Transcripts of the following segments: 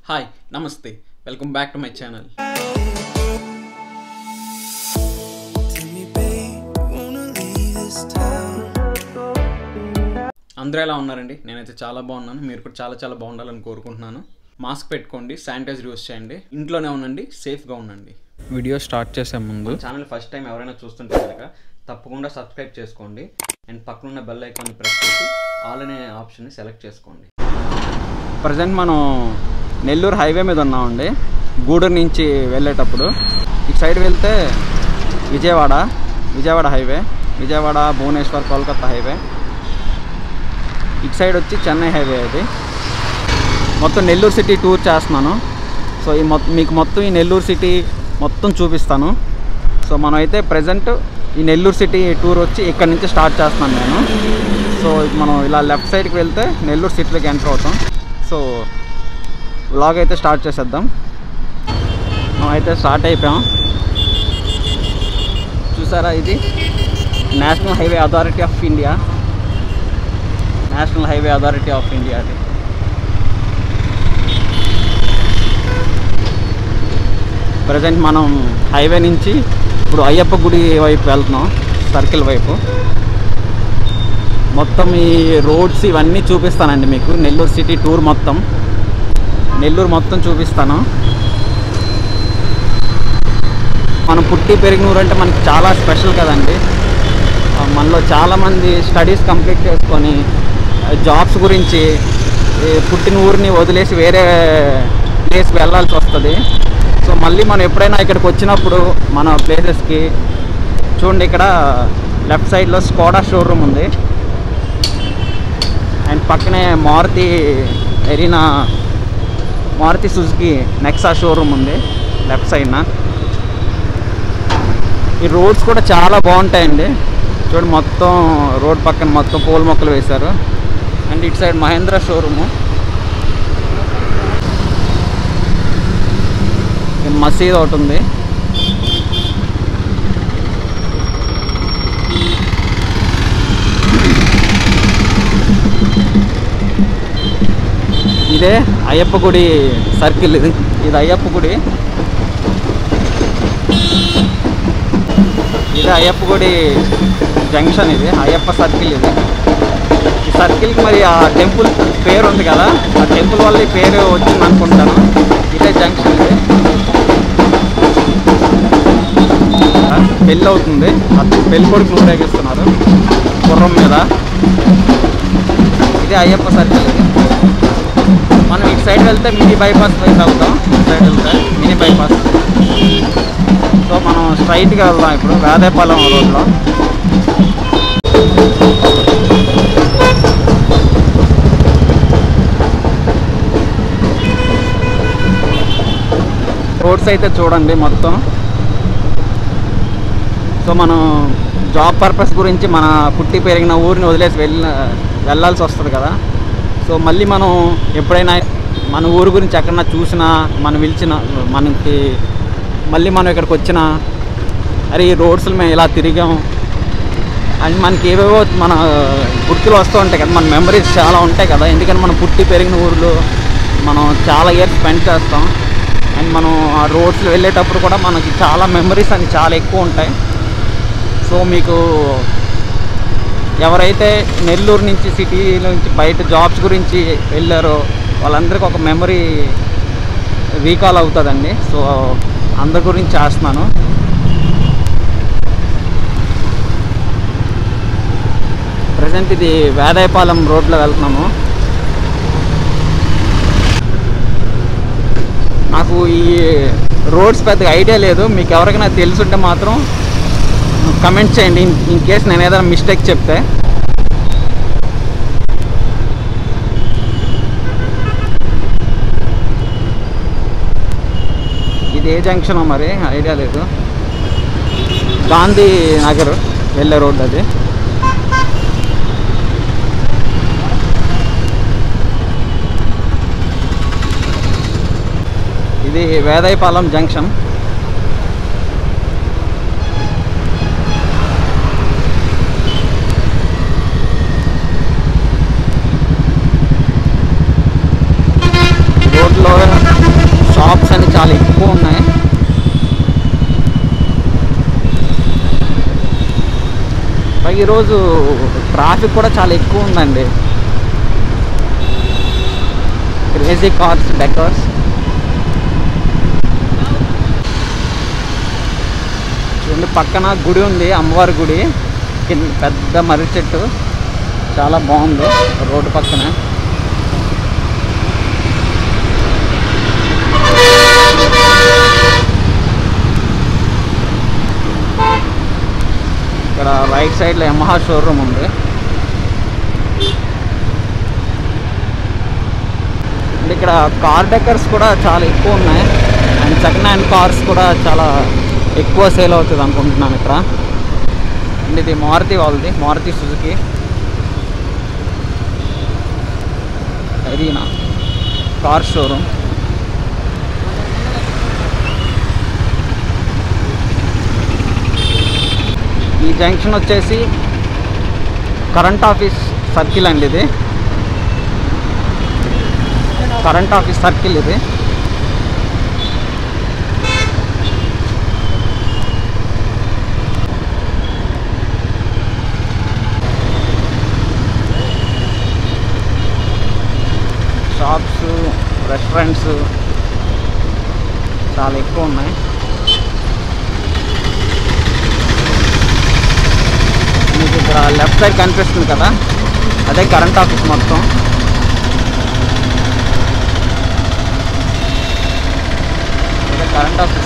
Hi నమస్తే welcome back to my channel Tell me, babe, wanna leave this town? అందరూ ఎలా ఉన్నారండి నేనైతే చాలా బాగున్నాను మీరు కూడా చాలా చాలా బాగుండాలని కోరుకుంటున్నాను మాస్క్ పెట్టుకోండి శానిటైజర్ యూస్ చేయండి ఇంట్లోనే ఉండండి సేఫ్గా ఉండండి వీడియో స్టార్ట్ చేసే ముందు ఛానల్ ఫస్ట్ టైం ఎవరైనా చూస్తుంటే కనుక తప్పకుండా సబ్స్క్రైబ్ చేసుకోండి అండ్ పక్కనున్న బెల్ ఐకాన్ని ప్రెస్ చేసి ఆల్ అనే ఆప్షన్ని సెలెక్ట్ చేసుకోండి ప్రజెంట్ మనం నెల్లూరు హైవే మీద ఉన్నామండి గూడూరు నుంచి వెళ్ళేటప్పుడు ఇటు సైడ్ వెళ్తే విజయవాడ విజయవాడ హైవే విజయవాడ భువనేశ్వర్ కోల్కతా హైవే ఇటు సైడ్ వచ్చి చెన్నై హైవే అది మొత్తం నెల్లూరు సిటీ టూర్ చేస్తున్నాను సో ఈ మొత్తం మీకు మొత్తం ఈ నెల్లూరు సిటీ మొత్తం చూపిస్తాను సో మనం అయితే ప్రజెంట్ ఈ నెల్లూరు సిటీ టూర్ వచ్చి ఇక్కడ నుంచి స్టార్ట్ చేస్తున్నాను నేను సో మనం ఇలా లెఫ్ట్ సైడ్కి వెళ్తే నెల్లూరు సిటీలోకి ఎంటర్ అవుతాం సో వ్లాగ్ అయితే స్టార్ట్ చేసేద్దాం మనం అయితే స్టార్ట్ అయిపోయాం చూసారా ఇది national highway authority of India national highway authority of India అది ప్రజెంట్ మనం హైవే నుంచి ఇప్పుడు అయ్యప్ప గుడి వైపు వెళ్తున్నాం సర్కిల్ వైపు మొత్తం ఈ రోడ్స్ ఇవన్నీ చూపిస్తానండి మీకు నెల్లూరు సిటీ టూర్ మొత్తం నెల్లూరు మొత్తం చూపిస్తాను మనం పుట్టి పెరిగిన ఊరు అంటే మనకి చాలా స్పెషల్ కదండి ఆ, మనలో చాలామంది స్టడీస్ కంప్లీట్ చేసుకొని జాబ్స్ గురించి ఈ పుట్టిన ఊరిని వదిలేసి వేరే ప్లేస్కి వెళ్ళాల్సి వస్తుంది సో మళ్ళీ మనం ఎప్పుడైనా ఇక్కడికి వచ్చినప్పుడు మన ప్లేసెస్కి చూడండి ఇక్కడ లెఫ్ట్ సైడ్లో స్కోడా షోరూమ్ ఉంది అండ్ పక్కనే Maruti Arena Maruti Suzuki Nexa showroom ఉంది లెఫ్ట్ సైడ్న ఈ రోడ్స్ కూడా చాలా బాగుంటాయండి చూడండి మొత్తం రోడ్ పక్కన మొత్తం పూల మొక్కలు వేశారు అండ్ ఇటు సైడ్ మహేంద్ర షోరూము మసీద్ ఒకటి ఉంది ఇదే అయ్యప్ప గుడి సర్కిల్ ఇది ఇది అయ్యప్ప గుడి ఇది అయ్యప్ప గుడి జంక్షన్ ఇది అయ్యప్ప సర్కిల్ ఇది ఈ సర్కిల్కి మరి ఆ టెంపుల్ పేరు ఉంది కదా ఆ టెంపుల్ వల్ల ఈ పేరు వచ్చింది అనుకుంటాను ఇదే జంక్షన్ ఇది ఆ, పెళ్ళి అవుతుంది ఆ పెళ్ళి కొడుకు ఊరేగిస్తున్నారు గుర్రం మీద ఇది అయ్యప్ప సర్కిల్ ఇది మనం ఇటు సైడ్ వెళ్తే మినీ బైపాస్ వైపు వెళ్తాం ఇటు సైడ్ వెళ్తే మినీ బైపాస్ సో మనం స్ట్రైట్గా వెళ్దాం ఇప్పుడు వేదేపాలెం రోడ్లో రోడ్స్ అయితే చూడండి మొత్తం సో మనం జాబ్ పర్పస్ గురించి మన పుట్టి పెరిగిన ఊరిని వదిలేసి వెళ్ళ వెళ్ళాల్సి వస్తుంది కదా సో మళ్ళీ మనం ఎప్పుడైనా మన ఊరు గురించి ఎక్కడన్నా చూసినా మనం పిలిచిన మనకి మళ్ళీ మనం ఇక్కడికి వచ్చినా అరే ఈ రోడ్స్లో మేము ఇలా తిరిగాం అండ్ మనకి ఏవేవో మన గుర్తులు వస్తూ ఉంటాయి కదా మన మెమరీస్ చాలా ఉంటాయి కదా ఎందుకంటే మనం పుట్టి పెరిగిన ఊర్లో మనం చాలా ఇయర్స్ స్పెండ్ చేస్తాం అండ్ మనం ఆ రోడ్స్లో వెళ్ళేటప్పుడు కూడా మనకి చాలా మెమరీస్ అని చాలా ఎక్కువ ఉంటాయి సో మీకు ఎవరైతే నెల్లూరు నుంచి సిటీ నుంచి బయట జాబ్స్ గురించి వెళ్ళారో వాళ్ళందరికీ ఒక మెమరీ రీకాల్ అవుతుందండి సో అందరి గురించి చేస్తున్నాను ప్రజెంట్ ఇది వేదాయపాలెం రోడ్లో వెళ్తున్నాము నాకు ఈ రోడ్స్ పెద్దగా ఐడియా లేదు మీకు ఎవరికైనా తెలుసుంటే మాత్రం కమెంట్ చేయండి ఇన్ ఇన్ కేస్ నేను ఏదైనా మిస్టేక్ చెప్తే ఇది ఏ జంక్షన్ మరి ఐడియా లేదు గాంధీ నగర్ వెళ్ళే రోడ్ అది ఇది వేదాయపాలెం జంక్షన్ రోడ్లో చాలా ఎక్కువ ఉన్నాయి పైగా ఈరోజు ట్రాఫిక్ కూడా చాలా ఎక్కువ ఉందండి క్రేజీ కార్స్ డెకర్స్ చూడండి పక్కన గుడి ఉంది అమ్మవారి గుడి కింద పెద్ద మర్రి చెట్టు చాలా బాగుంది రోడ్డు పక్కన ఇక్కడ రైట్ సైడ్లో యమహా షోరూమ్ ఉంది అండ్ ఇక్కడ కార్ డెకర్స్ కూడా చాలా ఎక్కువ ఉన్నాయి అండ్ సెకండ్ హ్యాండ్ కార్స్ కూడా చాలా ఎక్కువ సేల్ అవుతుంది అనుకుంటున్నాను ఇక్కడ అండ్ ఇది మారుతి వాళ్ళది Maruti Suzuki Arena car showroom ఈ జంక్షన్ వచ్చేసి కరెంట్ ఆఫీస్ సర్కిల్ అండి ఇది కరెంట్ ఆఫీస్ సర్కిల్ ఇది షాప్స్ రెస్టారెంట్స్ చాలా ఎక్కువ ఉన్నాయి మీకు ఇక్కడ లెఫ్ట్ సైడ్ కనిపిస్తుంది కదా అదే కరెంట్ ఆఫీస్ మొత్తం అదే కరెంట్ ఆఫీస్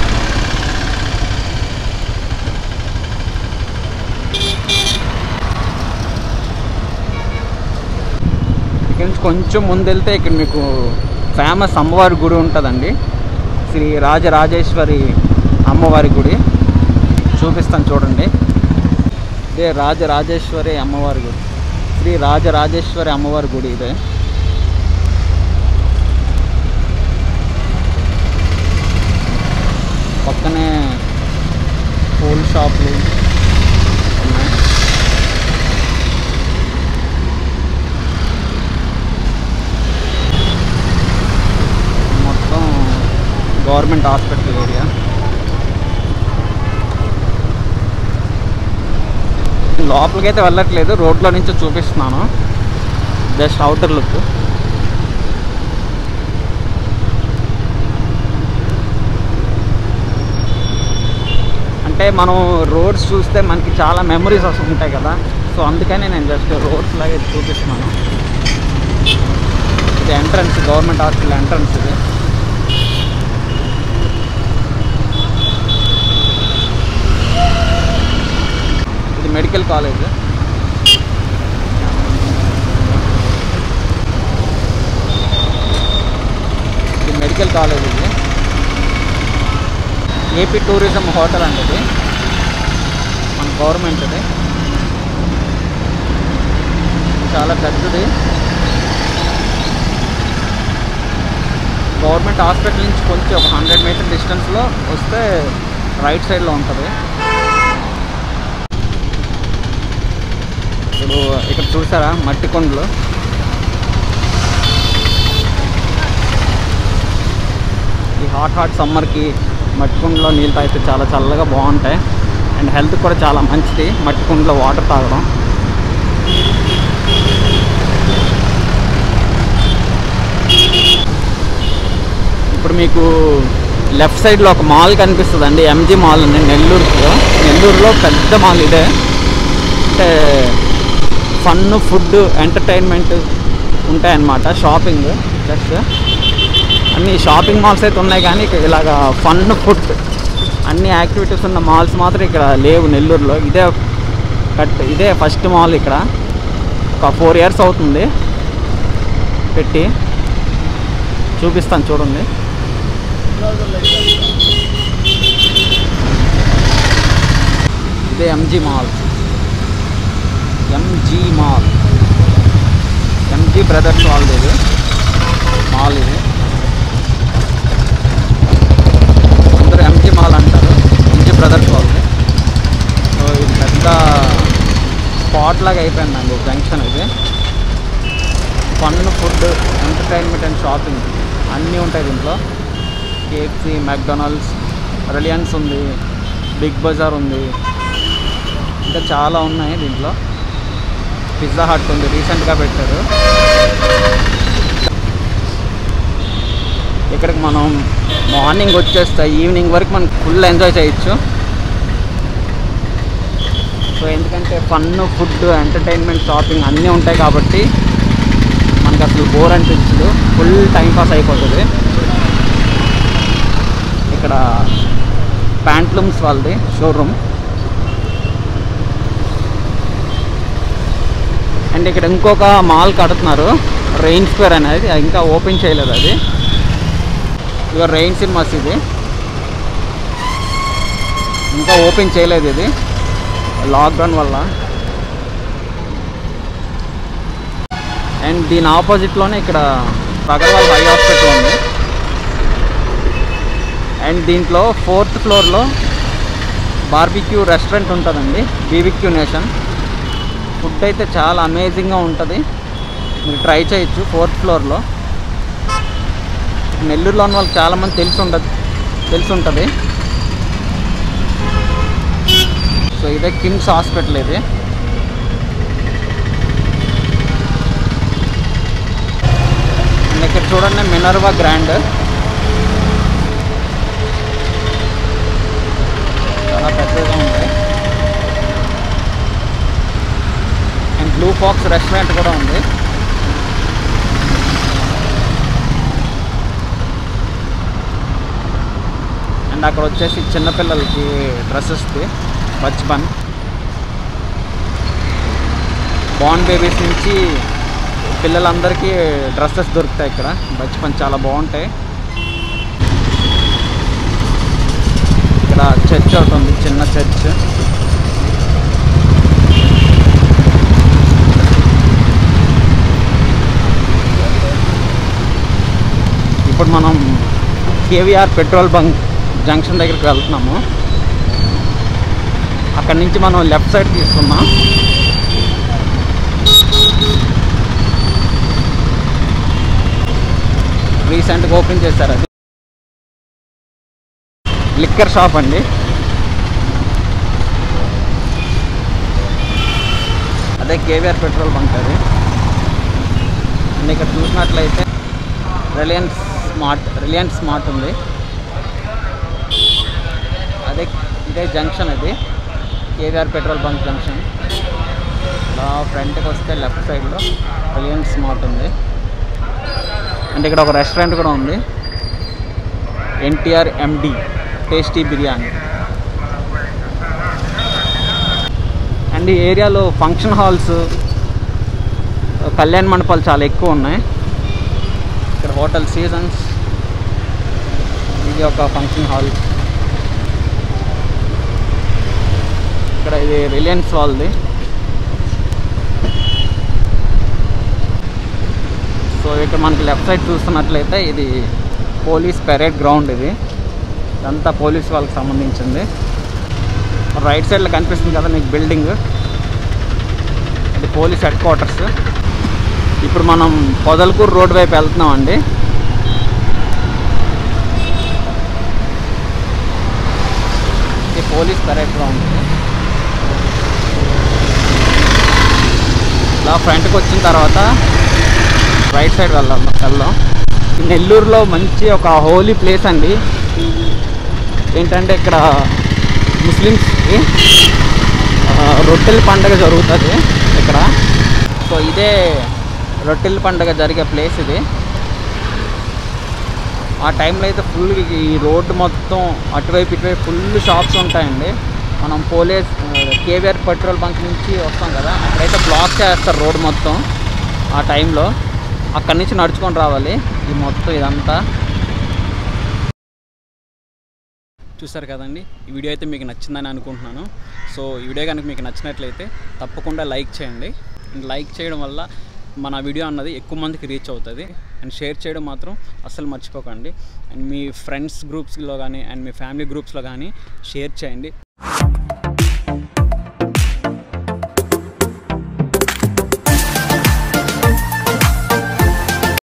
ఇక్కడ నుంచి కొంచెం ముందు వెళ్తే ఇక్కడ మీకు ఫేమస్ అమ్మవారి గుడి ఉంటుందండి శ్రీ రాజరాజేశ్వరి అమ్మవారి గుడి చూపిస్తాను చూడండి ఇదే రాజరాజేశ్వరి అమ్మవారి గుడి శ్రీ రాజరాజేశ్వరి అమ్మవారి గుడి ఇదే పక్కనే పూల్ షాపులు ఉన్నాయి మొత్తం గవర్నమెంట్ హాస్పిటల్ ఏరియా లోపలికైతే వెళ్ళట్లేదు రోడ్లో నుంచి చూపిస్తున్నాను జస్ట్ అవుటర్ లుక్ అంటే మనం రోడ్స్ చూస్తే మనకి చాలా మెమరీస్ ఉంటాయి కదా సో అందుకని నేను జస్ట్ రోడ్స్ లాగే చూపిస్తున్నాను ఇది ఎంట్రన్స్ గవర్నమెంట్ హాస్పిటల్ ఎంట్రన్స్ ఇది ఇది మెడికల్ కాలేజ్ ఇది మెడికల్ కాలేజ్ ఇది ఏపీ టూరిజం హోటల్ అండి ఇది మన గవర్నమెంట్ ఇది చాలా పెద్దది గవర్నమెంట్ హాస్పిటల్ నుంచి కొంచెం ఒక హండ్రెడ్ మీటర్ డిస్టెన్స్లో వస్తే రైట్ సైడ్లో ఉంటుంది ఇప్పుడు ఇక్కడ చూసారా మట్టి కొండలు ఈ హాట్ హాట్ సమ్మర్కి మట్టి కుండలో నీళ్ళు తాగితే చాలా చల్లగా బాగుంటాయి అండ్ హెల్త్ కూడా చాలా మంచిది మట్టి కుండలో వాటర్ తాగడం ఇప్పుడు మీకు లెఫ్ట్ సైడ్లో ఒక మాల్ కనిపిస్తుంది అండి ఎంజీ మాల్ అండి నెల్లూరులో నెల్లూరులో పెద్ద మాల్ ఇదే అంటే ఫన్ ఫుడ్ ఎంటర్టైన్మెంట్ ఉంటాయన్నమాట షాపింగ్ జస్ట్ అన్ని షాపింగ్ మాల్స్ అయితే ఉన్నాయి కానీ ఇక ఇలాగా ఫన్ ఫుడ్ అన్ని యాక్టివిటీస్ ఉన్న మాల్స్ మాత్రం ఇక్కడ లేవు నెల్లూరులో ఇదే కట్ ఇదే ఫస్ట్ మాల్ ఇక్కడ ఒక ఫోర్ ఇయర్స్ అవుతుంది పెట్టి చూపిస్తాను చూడండి ఇదే MG mall MG mall MG brothers వాళ్ళది ఇది మాల్ ఇది అందరూ ఎంజీ మాల్ అంటారు ఎంజీ బ్రదర్స్ వాళ్ళది సో ఇది పెద్ద స్పాట్ లాగా అయిపోయిందండి జంక్షన్ ఇది fun food entertainment and shopping అన్నీ ఉంటాయి దీంట్లో కేఎఫ్సి మెక్డొనాల్డ్స్ రిలయన్స్ ఉంది బిగ్ బజార్ ఉంది ఇంకా చాలా ఉన్నాయి దీంట్లో పిజ్జా హట్ ఉంది రీసెంట్గా పెట్టారు ఇక్కడికి మనం మార్నింగ్ వచ్చేస్తే ఈవినింగ్ వరకు మనం ఫుల్ ఎంజాయ్ చేయొచ్చు సో ఎందుకంటే ఫన్ ఫుడ్ ఎంటర్టైన్మెంట్ షాపింగ్ అన్నీ ఉంటాయి కాబట్టి మనకు అసలు బోర్ అనిపించదు ఫుల్ టైం పాస్ అయిపోతుంది ఇక్కడ ప్యాంట్లూమ్స్ వాళ్ళది షోరూమ్ అండ్ ఇక్కడ ఇంకొక మాల్ కడుతున్నారు రెయిన్ స్క్వేర్ అనేది అది ఇంకా ఓపెన్ చేయలేదు అది ఇక రెయిన్ సినిమాస్ ఇది ఇంకా ఓపెన్ చేయలేదు ఇది లాక్డౌన్ వల్ల అండ్ దీని ఆపోజిట్లోనే ఇక్కడ పగల్వాల్ హై హాస్పిటల్ ఉంది అండ్ దీంట్లో ఫోర్త్ ఫ్లోర్లో బార్బిక్యూ రెస్టారెంట్ ఉంటుందండి బీబిక్యూ నేషన్ ఫుడ్ అయితే చాలా అమేజింగ్గా ఉంటుంది మీరు ట్రై చేయొచ్చు ఫోర్త్ ఫ్లోర్లో నెల్లూరులో ఉన్న వాళ్ళకి చాలామంది తెలిసి ఉండదు తెలిసి ఉంటుంది సో ఇదే కిమ్స్ హాస్పిటల్ ఇది అండ్ ఇక్కడ చూడండి మినర్వా గ్రాండ్ చాలా పెద్దగా ఉంది అండ్ బ్లూ ఫాక్స్ రెస్టారెంట్ కూడా ఉంది అండ్ అక్కడ వచ్చేసి చిన్నపిల్లలకి డ్రెస్సెస్ది బచ్పన్ బాండ్ బేబీస్ నుంచి పిల్లలందరికీ డ్రెస్సెస్ దొరుకుతాయి ఇక్కడ బచ్పన్ చాలా బాగుంటాయి ఇక్కడ చర్చ్ అవుతుంది చిన్న చర్చ్ ఇప్పుడు మనం కేవీఆర్ పెట్రోల్ బంక్ జంక్షన్ దగ్గరికి వెళ్తున్నాము అక్కడి నుంచి మనం లెఫ్ట్ సైడ్ తీసుకున్నాం రీసెంట్గా ఓపెన్ చేశారు అది లిక్కర్ షాప్ అండి అదే కేవీఆర్ పెట్రోల్ బంక్ అది అండ్ ఇక్కడ చూసినట్లయితే రిలయన్స్ స్మార్ట్ రిలయన్స్ స్మార్ట్ ఉంది అదే ఇదే జంక్షన్ అది కేవీఆర్ పెట్రోల్ బంక్ జంక్షన్ ఇలా ఫ్రంట్కి వస్తే లెఫ్ట్ సైడ్లో రిలయన్స్ స్మార్ట్ ఉంది అండ్ ఇక్కడ ఒక రెస్టారెంట్ కూడా ఉంది NTR MD tasty biryani and ఈ ఏరియాలో ఫంక్షన్ హాల్స్ కళ్యాణ మండపాలు చాలా ఎక్కువ ఉన్నాయి ఇక్కడ హోటల్ సీజన్స్ ఇది ఒక ఫంక్షన్ హాల్ ఇక్కడ ఇది రిలయన్స్ వాళ్ళది సో ఇక్కడ మనకి లెఫ్ట్ సైడ్ చూస్తున్నట్లయితే ఇది పోలీస్ పెరేడ్ గ్రౌండ్ ఇది ఇదంతా పోలీస్ వాళ్ళకి సంబంధించింది రైట్ సైడ్లో కనిపిస్తుంది కదా మీకు బిల్డింగ్ ఇది పోలీస్ హెడ్ క్వార్టర్స్ ఇప్పుడు మనం పొదలకూరు రోడ్ వైపు వెళ్తున్నాం అండి ఇది పోలీస్ పెరేడ్ గ్రౌండ్ ఇలా ఫ్రంట్కి వచ్చిన తర్వాత రైట్ సైడ్ వెళ్దాం వెళ్దాం ఈ నెల్లూరులో మంచి ఒక హోలీ ప్లేస్ అండి ఏంటంటే ఇక్కడ ముస్లిమ్స్కి ఆ, రొట్టెల పండగ జరుగుతుంది ఇక్కడ సో ఇదే రొట్టెల పండగ జరిగే ప్లేస్ ఇది ఆ టైంలో అయితే ఫుల్ ఈ రోడ్డు మొత్తం అటువైపు ఇటువైపు ఫుల్ షాప్స్ ఉంటాయండి మనం పోలీస్ కేవీఆర్ పెట్రోల్ బంక్ నుంచి వస్తాం కదా అక్కడైతే బ్లాక్ చేస్తారు రోడ్ మొత్తం ఆ టైంలో అక్కడి నుంచి నడుచుకొని రావాలి ఈ మొత్తం ఇదంతా చూసారు కదండి ఈ వీడియో అయితే మీకు నచ్చిందని అనుకుంటున్నాను సో ఈ వీడియో కనుక మీకు నచ్చినట్లయితే తప్పకుండా లైక్ చేయండి అండ్ లైక్ చేయడం వల్ల మన వీడియో అన్నది ఎక్కువ మందికి రీచ్ అవుతుంది అండ్ షేర్ చేయడం మాత్రం అస్సలు మర్చిపోకండి అండ్ మీ ఫ్రెండ్స్ గ్రూప్స్లో కానీ అండ్ మీ ఫ్యామిలీ గ్రూప్స్లో కానీ షేర్ చేయండి